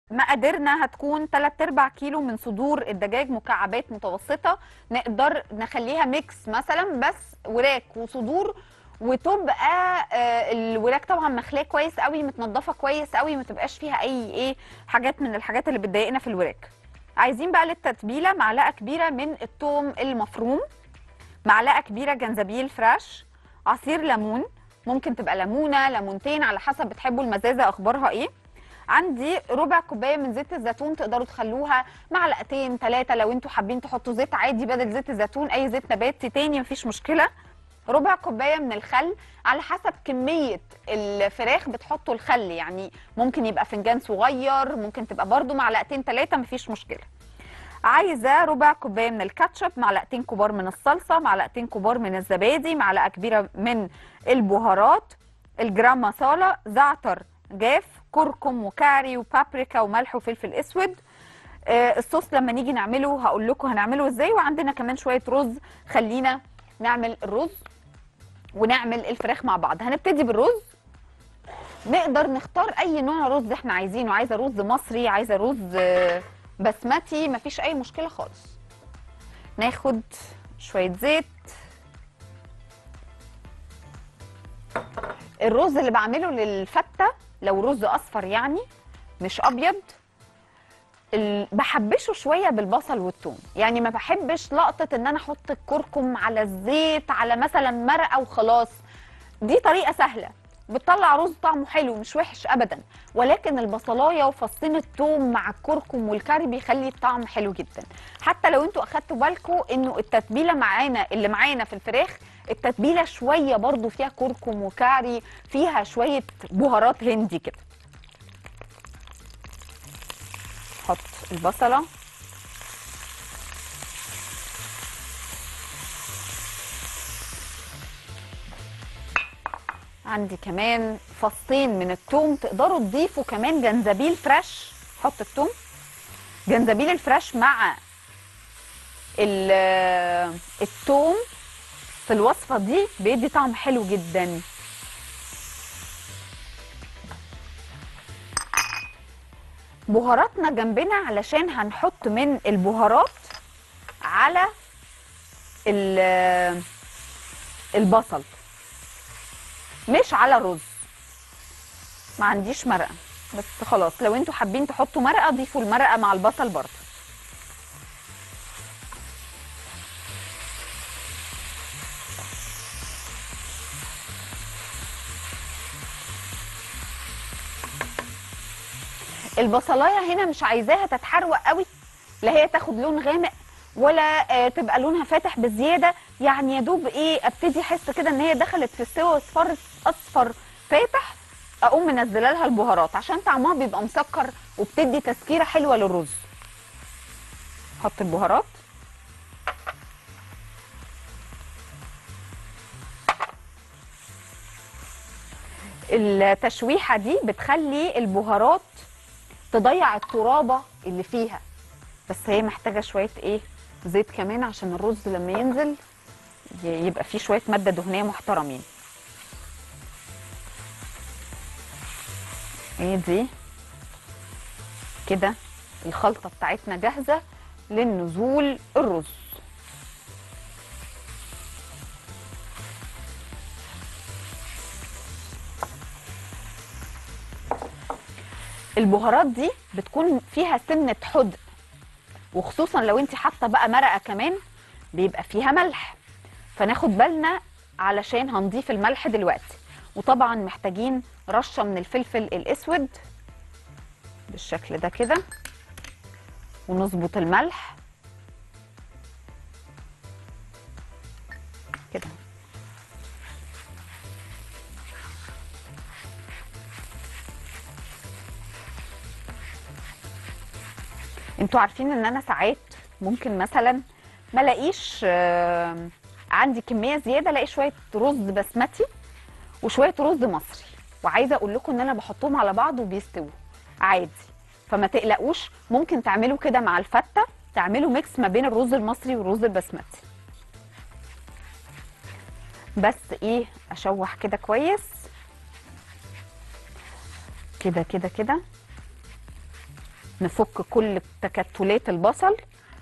مقاديرنا هتكون 3 ارباع كيلو من صدور الدجاج مكعبات متوسطه نقدر نخليها ميكس مثلا بس وراك وصدور وتبقى آه، الوراك طبعا مخليه كويس قوي متنضفه كويس قوي ما تبقاش فيها اي ايه حاجات من الحاجات اللي بتضايقنا في الوراك عايزين بقى للتتبيله معلقه كبيره من الثوم المفروم معلقه كبيره جنزبيل فريش عصير ليمون ممكن تبقى ليمونه ليمونتين على حسب بتحبوا المزازه اخبارها ايه عندي ربع كوبايه من زيت الزيتون تقدروا تخلوها معلقتين ثلاثه لو انتوا حابين تحطوا زيت عادي بدل زيت الزيتون اي زيت نباتي تاني مفيش مشكله ربع كوبايه من الخل على حسب كميه الفراخ بتحطوا الخل يعني ممكن يبقى فنجان صغير ممكن تبقى برضو معلقتين ثلاثه مفيش مشكله عايزه ربع كوبايه من الكاتشب معلقتين كبار من الصلصه معلقتين كبار من الزبادي معلقه كبيره من البهارات الجرام مصالة زعتر جاف كركم وكاري وبابريكا وملح وفلفل اسود آه، الصوص لما نيجي نعمله هقول لكم هنعمله ازاي وعندنا كمان شويه رز خلينا نعمل الرز ونعمل الفراخ مع بعض هنبتدي بالرز نقدر نختار اي نوع رز احنا عايزينه عايزه رز مصري عايزه رز آه، بسمتي مفيش اي مشكله خالص ناخد شويه زيت الرز اللي بعمله للفته لو رز اصفر يعني مش ابيض ال- بحبشه شويه بالبصل والثوم يعني ما بحبش لقطه ان انا احط الكركم على الزيت على مثلا مرقه وخلاص دي طريقه سهله بتطلع رز طعمه حلو مش وحش ابدا ولكن البصلايه وفصين الثوم مع الكركم والكاري بيخلي الطعم حلو جدا حتى لو انتوا اخدتوا بالكم انه التتبيله معانا اللي معانا في الفراخ التتبيله شويه برضو فيها كركم وكاري فيها شويه بهارات هندي كده حط البصله عندي كمان فصين من الثوم تقدروا تضيفوا كمان جنزبيل فريش حط الثوم جنزبيل الفريش مع ال- الثوم في الوصفه دي بيدي طعم حلو جدا بهاراتنا جنبنا علشان هنحط من البهارات على ال- البصل مش على الرز ما عنديش مرقه بس خلاص لو انتوا حابين تحطوا مرقه ضيفوا المرقه مع البصل برضه البصلايه هنا مش عايزاها تتحروق قوي لا هي تاخد لون غامق ولا آه، تبقى لونها فاتح بزياده يعني يا دوب ايه ابتدي احس كده ان هي دخلت في السوا اصفر اصفر فاتح اقوم منزله لها البهارات عشان طعمها بيبقى مسكر وبتدي تسكيره حلوه للرز حط البهارات التشويحه دي بتخلي البهارات تضيع الترابه اللي فيها بس هي محتاجه شويه ايه زيت كمان عشان الرز لما ينزل ي- يبقى فيه شويه ماده دهنيه محترمين ايه دي كده الخلطه بتاعتنا جاهزه للنزول الرز البهارات دي بتكون فيها سنه حدق وخصوصا لو انت حاطه بقى مرقه كمان بيبقى فيها ملح فناخد بالنا علشان هنضيف الملح دلوقتي وطبعا محتاجين رشه من الفلفل الاسود بالشكل ده كده ونظبط الملح كده انتوا عارفين ان انا ساعات ممكن مثلا ما الاقيش آه، عندي كميه زياده الاقي شويه رز بسمتي وشويه رز مصري وعايزه اقول لكم ان انا بحطهم على بعض وبيستووا عادي فما تقلقوش ممكن تعملوا كده مع الفته تعملوا ميكس ما بين الرز المصري والرز البسمتي بس ايه اشوح كده كويس كده كده كده نفك كل تكتلات البصل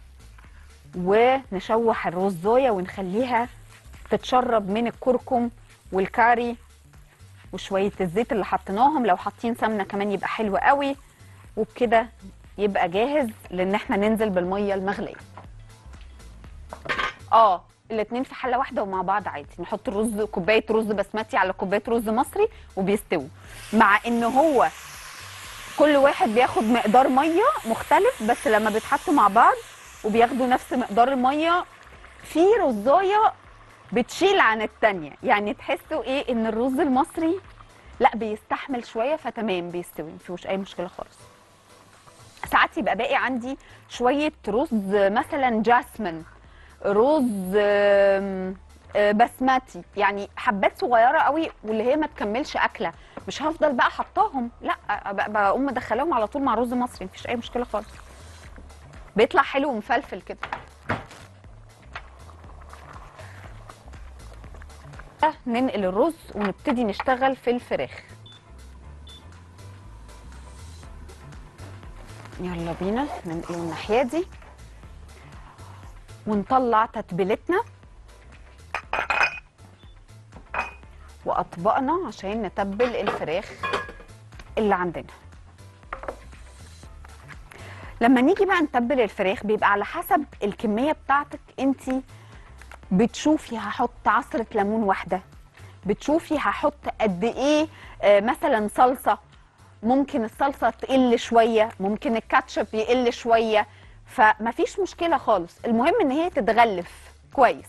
ونشوح الرزايه ونخليها تتشرب من الكركم والكاري وشويه الزيت اللي حطيناهم لو حاطين سمنه كمان يبقى حلو قوي وبكده يبقى جاهز لان احنا ننزل بالميه المغليه اه الاتنين في حله واحده ومع بعض عادي نحط الرز كوبايه رز بسمتي على كوبايه رز مصري وبيستووا مع ان هو كل واحد بياخد مقدار ميه مختلف بس لما بيتحطوا مع بعض وبياخدوا نفس مقدار الميه في رزايه بتشيل عن التانية يعني تحسوا ايه ان الرز المصري لا بيستحمل شويه فتمام بيستوي مفيهوش اي مشكله خالص ساعات يبقى باقي عندي شويه رز مثلا جاسمين رز آم، آه، بسمتي يعني حبات صغيره قوي واللي هي ما تكملش اكله مش هفضل بقى حطاهم لا أبقى- بقوم مدخلاهم على طول مع رز مصري مفيش اي مشكله خالص بيطلع حلو ومفلفل كده ننقل الرز ونبتدي نشتغل في الفراخ يلا بينا ننقله الناحيه دي ونطلع تتبيلتنا واطبقنا عشان نتبل الفراخ اللي عندنا لما نيجي بقى نتبل الفراخ بيبقى على حسب الكميه بتاعتك انت بتشوفي هحط عصره ليمون واحده بتشوفي هحط قد ايه آه، مثلا صلصه ممكن الصلصه تقل شويه ممكن الكاتشب يقل شويه فمفيش مشكله خالص المهم ان هي تتغلف كويس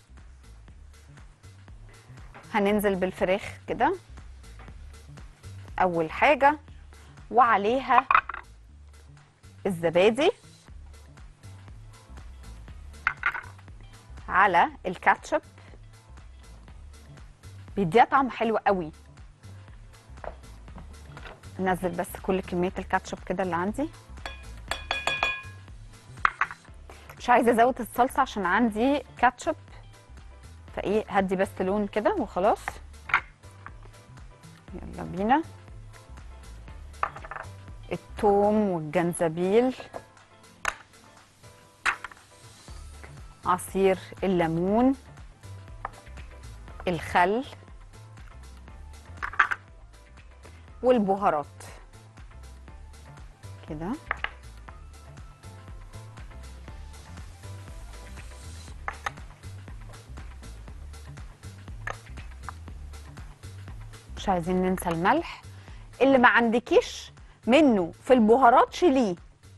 هننزل بالفراخ كده اول حاجه وعليها الزبادي على الكاتشب بيديها طعم حلو قوي نزل بس كل كميه الكاتشب كده اللي عندي مش عايزه ازود الصلصه عشان عندي كاتشب فايه هدي بس لون كده وخلاص يلا بينا الثوم والجنزبيل عصير الليمون الخل والبهارات كده مش عايزين ننسى الملح اللي ما عندكيش منه في البهارات شيليه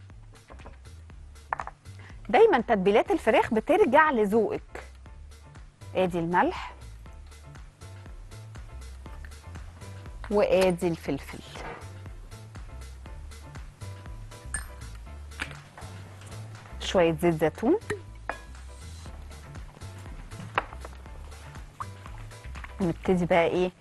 دايما تتبيلات الفراخ بترجع لذوقك ادي الملح وادي الفلفل شويه زيت زيتون نبتدي بقى ايه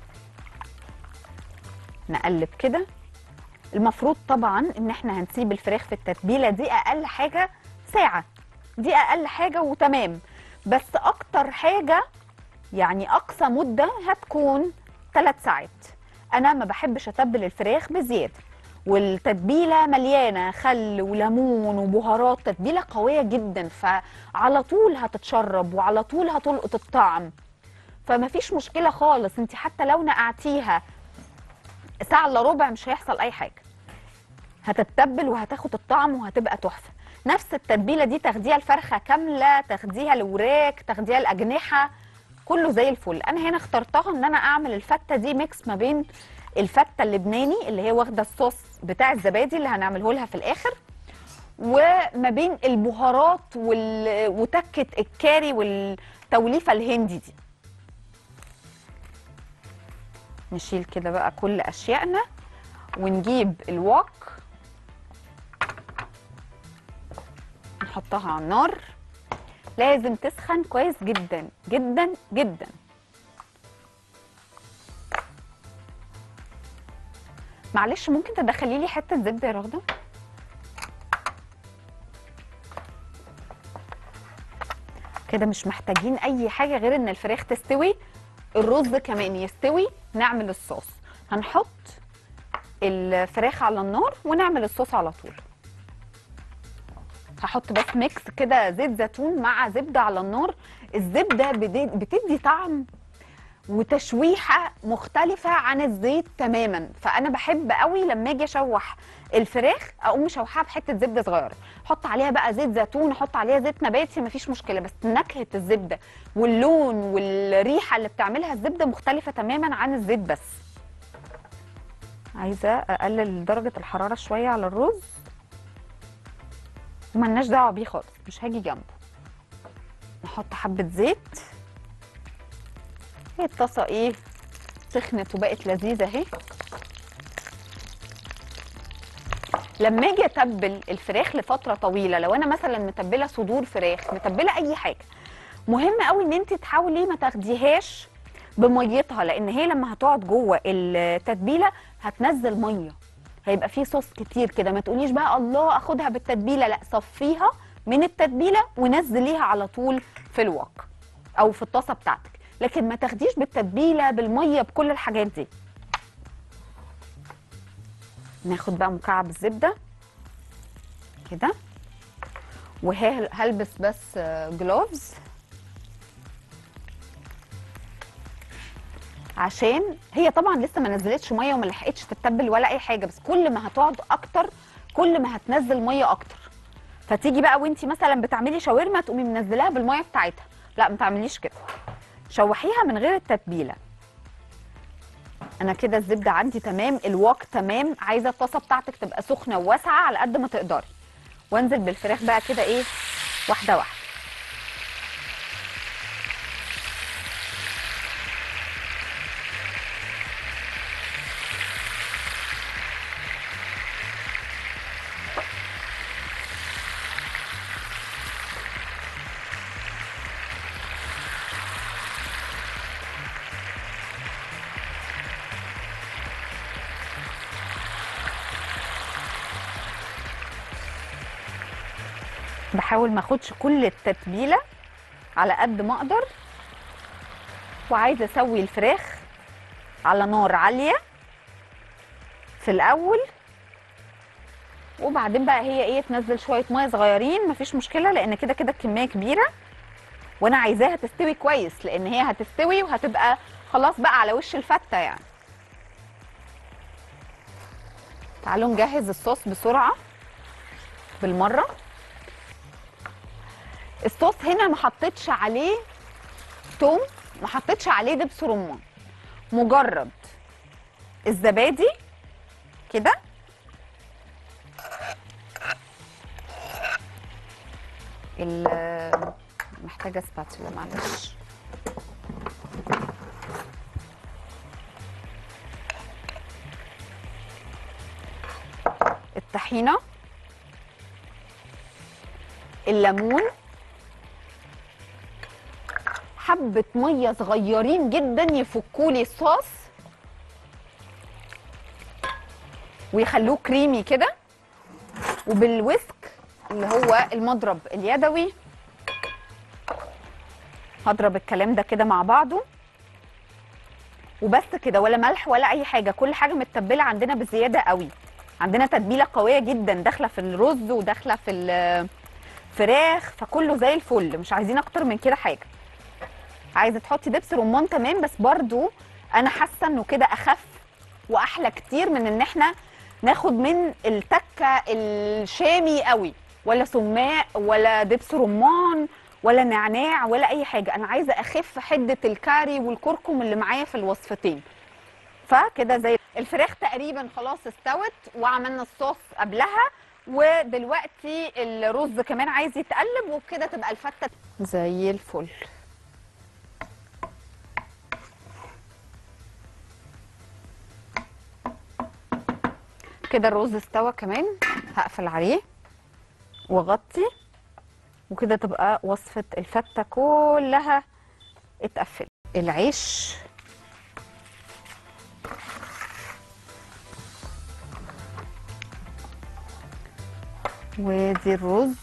نقلب كده المفروض طبعا ان احنا هنسيب الفراخ في التتبيله دي اقل حاجه ساعه دي اقل حاجه وتمام بس اكتر حاجه يعني اقصى مده هتكون 3 ساعات انا ما بحبش اتبل الفراخ بزياده والتتبيله مليانه خل وليمون وبهارات تتبيله قويه جدا فعلى طول هتتشرب وعلى طول هتلقط الطعم فما فيش مشكله خالص انت حتى لو نقعتيها ساعه الا ربع مش هيحصل اي حاجه هتتبل وهتاخد الطعم وهتبقى تحفه نفس التتبيله دي تاخديها الفرخه كامله تاخديها الوراك تاخديها الاجنحه كله زي الفل انا هنا اخترتها ان انا اعمل الفته دي ميكس ما بين الفته اللبناني اللي هي واخده الصوص بتاع الزبادي اللي هنعمله لها في الاخر وما بين البهارات وال... وتكه الكاري والتوليفه الهندي دي نشيل كده بقى كل اشيائنا ونجيب الوok نحطها على النار لازم تسخن كويس جدا جدا جدا معلش ممكن تدخلي لي حته زبده يا رغده كده مش محتاجين اي حاجه غير ان الفراخ تستوي الرز كمان يستوي نعمل الصوص هنحط الفراخ على النار ونعمل الصوص على طول هحط بس ميكس كده زيت زيتون مع زبده على النار الزبده بدي- بتدي طعم وتشويحه مختلفه عن الزيت تماما فانا بحب قوي لما اجي اشوح الفراخ اقوم مشوحاها بحته زبده صغيره احط عليها بقى زيت زيتون احط عليها زيت نباتي مفيش مشكله بس نكهه الزبده واللون والريحه اللي بتعملها الزبده مختلفه تماما عن الزيت بس عايزه اقلل درجه الحراره شويه على الرز وملناش دعوه بيه خالص مش هاجي جنبه نحط حبه زيت هي الطاسه ايه سخنت وبقت لذيذه اهي لما اجي اتبل الفراخ لفتره طويله لو انا مثلا متبله صدور فراخ متبله اي حاجه مهم قوي ان انت تحاولي ما تاخديهاش بميتها لان هي لما هتقعد جوه التتبيله هتنزل ميه هيبقى فيه صوص كتير كده ما تقوليش بقى الله اخدها بالتتبيله لا صفيها من التتبيله ونزليها على طول في الوك او في الطاسه بتاعتك لكن ما تاخديش بالتتبيله بالميه بكل الحاجات دي ناخد بقى مكعب الزبده كده وهلبس بس جلوفز عشان هي طبعا لسه ما نزلتش ميه وما لحقتش تتبل ولا اي حاجه بس كل ما هتقعد اكتر كل ما هتنزل ميه اكتر فتيجي بقى وانتي مثلا بتعملي شاورما تقومي منزلاها بالميه بتاعتها لا ما تعمليش كده شوحيها من غير التتبيله انا كده الزبده عندي تمام الواك تمام عايزه الطاسه بتاعتك تبقى سخنه وواسعه على قد ما تقدري وانزل بالفراخ بقى كده ايه واحده واحده بحاول ما اخدش كل التتبيله على قد ما اقدر وعايزه اسوي الفراخ على نار عاليه في الاول وبعدين بقى هي ايه تنزل شويه ميه صغيرين مفيش مشكله لان كده كده الكميه كبيره وانا عايزاها تستوي كويس لان هي هتستوي وهتبقى خلاص بقى على وش الفته يعني تعالوا نجهز الصوص بسرعه بالمره الصوص هنا ما حطيتش عليه توم ما حطيتش عليه دبس رمان مجرد الزبادي كده ال- محتاجه سباتولا معلش الطحينه الليمون حبة مية صغيرين جدا يفكوا لي الصوص ويخلوه كريمي كده وبالويسك اللي هو المضرب اليدوي هضرب الكلام ده كده مع بعضه وبس كده ولا ملح ولا اي حاجه كل حاجه متبله عندنا بزياده قوي عندنا تتبيله قويه جدا داخله في الرز وداخله في الفراخ فكله زي الفل مش عايزين اكتر من كده حاجه عايزه تحطي دبس رمان تمام بس برضو انا حاسه انه كده اخف واحلى كتير من ان احنا ناخد من التكه الشامي قوي ولا سماق ولا دبس رمان ولا نعناع ولا اي حاجه انا عايزه اخف حده الكاري والكركم اللي معايا في الوصفتين فكده زي الفراخ تقريبا خلاص استوت وعملنا الصوص قبلها ودلوقتي الرز كمان عايز يتقلب وبكده تبقى الفته زي الفل كده الرز استوى كمان هقفل عليه واغطي وكده تبقى وصفة الفتة كلها اتقفلت العيش ودي الرز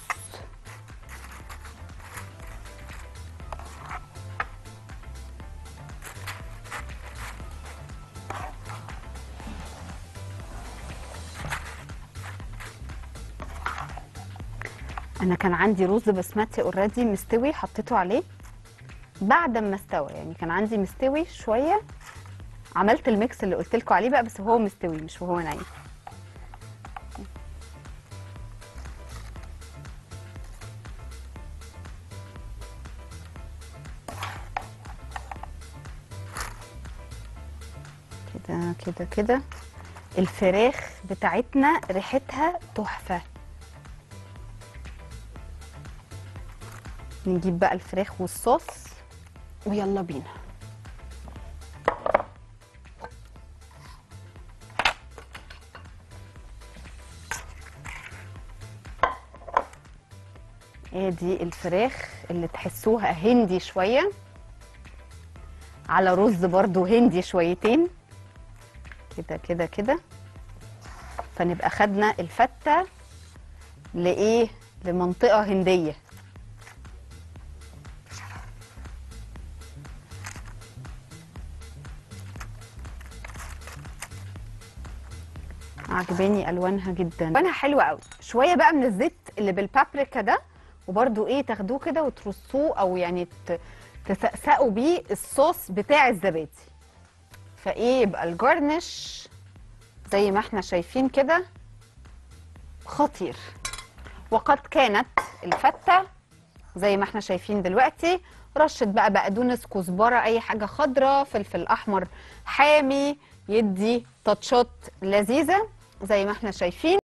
انا كان عندي رز بسمتي اوريدي مستوي حطيته عليه بعد ما استوى يعني كان عندي مستوي شويه عملت الميكس اللي قلت لكم عليه بقى بس هو مستوي مش وهو نايم كده كده كده الفراخ بتاعتنا ريحتها تحفه نجيب بقى الفراخ والصوص ويلا بينا ادي الفراخ اللي تحسوها هندي شويه على رز برضو هندي شويتين كده كده كده فنبقى خدنا الفته لايه لمنطقه هنديه عجباني الوانها جدا الوانها حلوه قوي شويه بقى من الزيت اللي بالبابريكا ده وبرده ايه تاخدوه كده وترصوه او يعني ت- تسقسقوا بيه الصوص بتاع الزبادي فايه يبقى الجارنش زي ما احنا شايفين كده خطير وقد كانت الفته زي ما احنا شايفين دلوقتي رشه بقى بقدونس كزبره اي حاجه خضراء فلفل احمر حامي يدي تاتشات لذيذه زي ما احنا شايفين